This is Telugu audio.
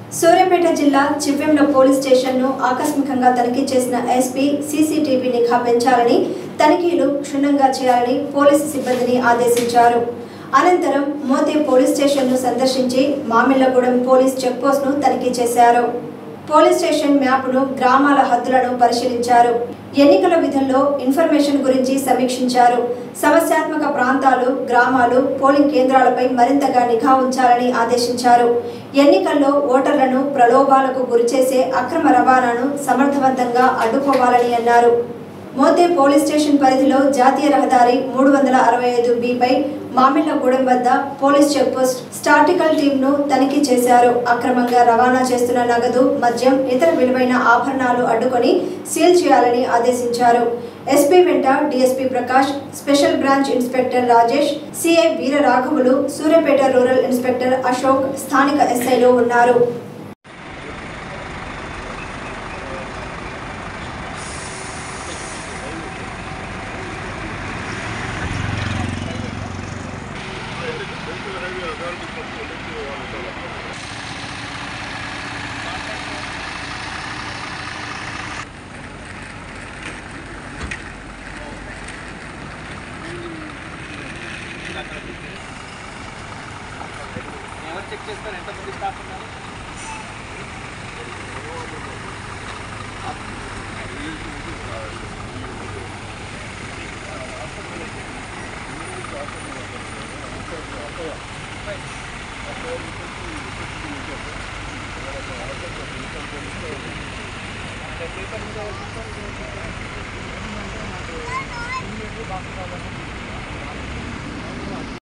సూర్యాపేట జిల్లా చివ్వెంల పోలీస్ స్టేషన్ను ఆకస్మికంగా తనిఖీ చేసిన ఎస్పీ సీసీటీవీ నిఘా పెంచాలని తనిఖీలు క్షుణ్ణంగా చేయాలని పోలీసు సిబ్బందిని ఆదేశించారు అనంతరం మోతే పోలీస్ స్టేషన్ను సందర్శించి మామిళ్లగూడెం పోలీస్ చెక్పోస్ట్ను తనిఖీ చేశారు పోలీస్ స్టేషన్ మ్యాప్ను గ్రామాల హద్దులను పరిశీలించారు ఎన్నికల విధుల్లో ఇన్ఫర్మేషన్ గురించి సమీక్షించారు సమస్యాత్మక ప్రాంతాలు గ్రామాలు పోలింగ్ కేంద్రాలపై మరింతగా నిఘా ఉంచాలని ఆదేశించారు ఎన్నికల్లో ఓటర్లను ప్రలోభాలకు గురిచేసే అక్రమ రవాణాను సమర్థవంతంగా అడ్డుకోవాలని అన్నారు మోతే పోలీస్ స్టేషన్ పరిధిలో జాతీయ రహదారి మూడు వందల అరవై ఐదు బిపై మామిళ్లగూడెం వద్ద పోలీస్ చెక్పోస్ట్ స్టాటికల్ టీంను తనిఖీ చేశారు అక్రమంగా రవాణా చేస్తున్న నగదు మద్యం ఇతర విలువైన ఆభరణాలు అడ్డుకొని సీల్ చేయాలని ఆదేశించారు ఎస్పీ వెంట DSP Prakash special branch inspector Rajesh CI Veera రాఘవులు సూర్యాపేట రూరల్ ఇన్స్పెక్టర్ అశోక్ స్థానిక ఎస్ఐలు ఉన్నారు ఎవరు చెక్ చేస్తారు ఎంతమంది స్టాఫ్ ఉన్నారు Thank you.